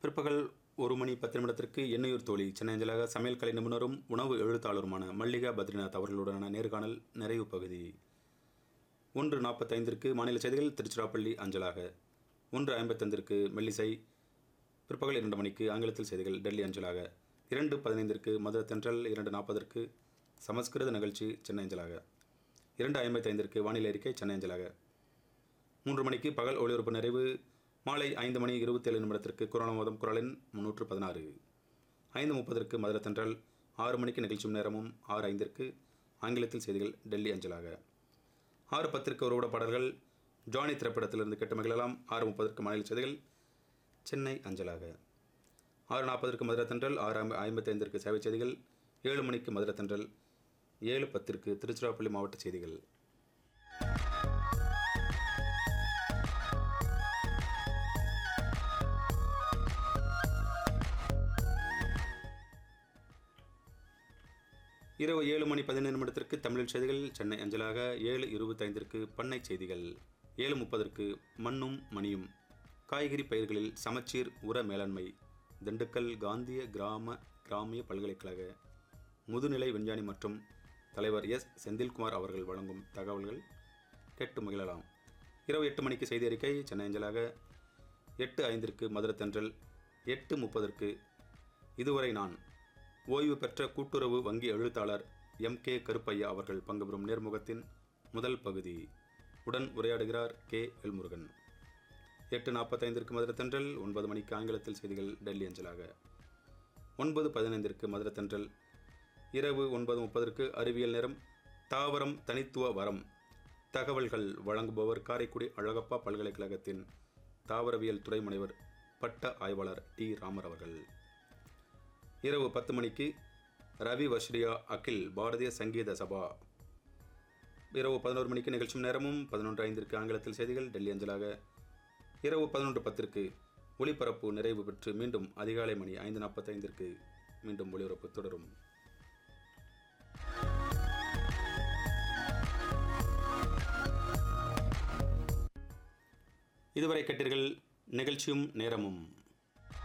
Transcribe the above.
பிற்பகல் ஒரு மணி பத்து நிமிடத்திற்கு எண்ணெயூர் தோழி சென்னை அஞ்சலாக சமையல் கலை நிபுணரும் உணவு எழுத்தாளருமான மல்லிகா பத்ரிநாத் அவர்களுடனான நேர்காணல் நிறைவு பகுதி ஒன்று நாற்பத்தைந்திற்கு மாநில செய்திகள் திருச்சிராப்பள்ளி அஞ்சலாக ஒன்று ஐம்பத்தைந்திற்கு மெல்லிசை பிற்பகல் இரண்டு மணிக்கு ஆங்கிலத்தில் செய்திகள் டெல்லி அஞ்சலாக இரண்டு பதினைந்திற்கு மதுரை தென்றல் இரண்டு நாற்பதற்கு சமஸ்கிருத நிகழ்ச்சி சென்னை அஞ்சலாக இரண்டு ஐம்பத்தைந்திற்கு வானிலை அறிக்கை சென்னை அஞ்சலாக மூன்று மணிக்கு பகல் ஒளிபரப்பு நிறைவு மாலை ஐந்து மணி இருபத்தேழு நிமிடத்திற்கு குரல் மோதம் குரலின் முன்னூற்று பதினாறு ஐந்து முப்பதற்கு மதுரை தென்றல் ஆறு மணிக்கு நிகழ்ச்சியும் நேரமும் ஆறு ஐந்திற்கு ஆங்கிலத்தில் செய்திகள் டெல்லி அஞ்சலாக ஆறு பத்திற்கு ஒருவிட பாடல்கள் ஜானி திரைப்படத்திலிருந்து கேட்டு மகிழலாம் ஆறு முப்பதற்கு மாநில செய்திகள் சென்னை அஞ்சலாக ஆறு நாற்பதற்கு மதுரை தென்றல் ஆறு ஐம்ப ஐம்பத்தைந்திற்கு சேவை செய்திகள் ஏழு மணிக்கு மதுரை தென்றல் ஏழு பத்திற்கு திருச்சிராப்பள்ளி மாவட்ட செய்திகள் இரவு ஏழு மணி பதினைந்து நிமிடத்திற்கு தமிழில் செய்திகள் சென்னை அஞ்சலாக ஏழு இருபத்தைந்திற்கு பண்ணை செய்திகள் ஏழு முப்பதற்கு மண்ணும் மணியும் காய்கறி பயிர்களில் சமச்சீர் உர மேலாண்மை திண்டுக்கல் காந்திய கிராம கிராமிய பல்கலைக்கழக முதுநிலை விஞ்ஞானி மற்றும் தலைவர் எஸ் செந்தில்குமார் அவர்கள் வழங்கும் தகவல்கள் கேட்டு மகிழலாம் இரவு எட்டு மணிக்கு செய்தி அறிக்கை சென்னை அஞ்சலாக எட்டு ஐந்திற்கு மதுரை தென்றல் எட்டு முப்பதற்கு இதுவரை நான் ஓய்வு பெற்ற கூட்டுறவு வங்கி எழுத்தாளர் எம் கே கருப்பையா அவர்கள் பங்கு பெறும் நேர்முகத்தின் முதல் பகுதி உடன் உரையாடுகிறார் கே எல்முருகன் எட்டு நாற்பத்தைந்திற்கு மதுரை தென்றல் ஒன்பது மணிக்கு ஆங்கிலத்தில் செய்திகள் டெல்லி அஞ்சலாக ஒன்பது பதினைந்திற்கு மதுரை தென்றல் இரவு ஒன்பது முப்பதற்கு அறிவியல் நேரம் தாவரம் தனித்துவ வரம் தகவல்கள் வழங்குபவர் காரைக்குடி அழகப்பா பல்கலைக்கழகத்தின் தாவரவியல் துறை முனைவர் பட்ட ஆய்வாளர் டி ராமர் அவர்கள் இரவு பத்து மணிக்கு ரவி வஷ்ரியா அகில் பாரதிய சங்கீத சபா இரவு பதினோரு மணிக்கு நிகழ்ச்சியும் நேரமும் பதினொன்று ஐந்திற்கு ஆங்கிலத்தில் செய்திகள் டெல்லி அஞ்சலாக இரவு பதினொன்று பத்திற்கு ஒளிபரப்பு நிறைவு பெற்று மீண்டும் அதிகாலை மணி ஐந்து நாற்பத்தைந்திற்கு மீண்டும் ஒளிபரப்பு தொடரும் இதுவரை கேட்டீர்கள் நிகழ்ச்சியும் நேரமும்